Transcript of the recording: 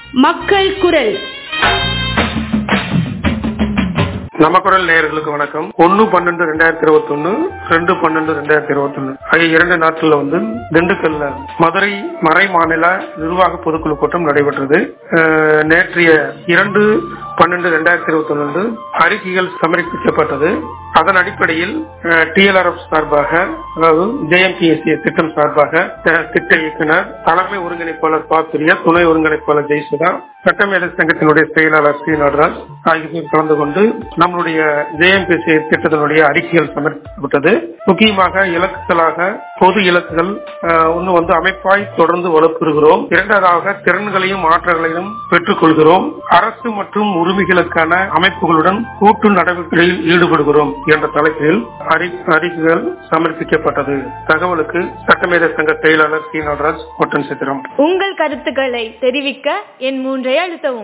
மக்கள் குரல் நம்ம குரல் நேயர்களுக்கு வணக்கம் ஒன்னு பன்னெண்டு ரெண்டாயிரத்தி இருபத்தி ஒன்னு ரெண்டு பன்னெண்டு ரெண்டாயிரத்தி இருபத்தி ஒன்னு ஆகிய இரண்டு நாட்கள்ல வந்து திண்டுக்கல்ல மதுரை மறை மாநில நிர்வாக பொதுக்குழு கூட்டம் நடைபெற்றது அஹ், நேற்றைய இரண்டு பன்னெண்டு ரெண்டாயிரத்தி இருபத்தி ஒன்று அறிக்கைகள் சமர்ப்பிக்கப்பட்டது அதன் அடிப்படையில் டிஎல்ஆர்எஃப் சார்பாக அதாவது ஜேஎம்பிஎஸ்சி திட்டம் சார்பாக அஹ், திட்ட இயக்குனர் தலைமை ஒருங்கிணைப்பாளர் பாத்திரியா துணை ஒருங்கிணைப்பாளர் ஜெயசுதா சட்டமேதை சங்கத்தினுடைய செயலாளர் சி நடராஜ் ஆகியோர் கலந்து கொண்டு நம்மளுடைய ஜேஎம்பிஎஸ்சி திட்டத்தினுடைய அறிக்கைகள் சமர்ப்பிக்கப்பட்டது முக்கியமாக இலக்குகளாக பொது இலக்குகள் அஹ், ஒன்று வந்து அமைப்பாய் தொடர்ந்து வலுப்பெறுகிறோம் இரண்டாவதாக திறன்களையும் ஆற்றல்களையும் பெற்றுக் கொள்கிறோம் அரசு மற்றும் உரிமைகளுக்கான அமைப்புகளுடன் கூட்டு நடவடிக்கைகளில் ஈடுபடுகிறோம் என்ற தலைப்பில் அறி- அறிக்கைகள் சமர்ப்பிக்கப்பட்டது தகவலுக்கு சட்டமேதை சங்க செயலாளர் சி நடராஜ் ஒட்டன் சித்திரம் உங்கள் கருத்துக்களை தெரிவிக்க என் மூன்றை அழுத்தவும்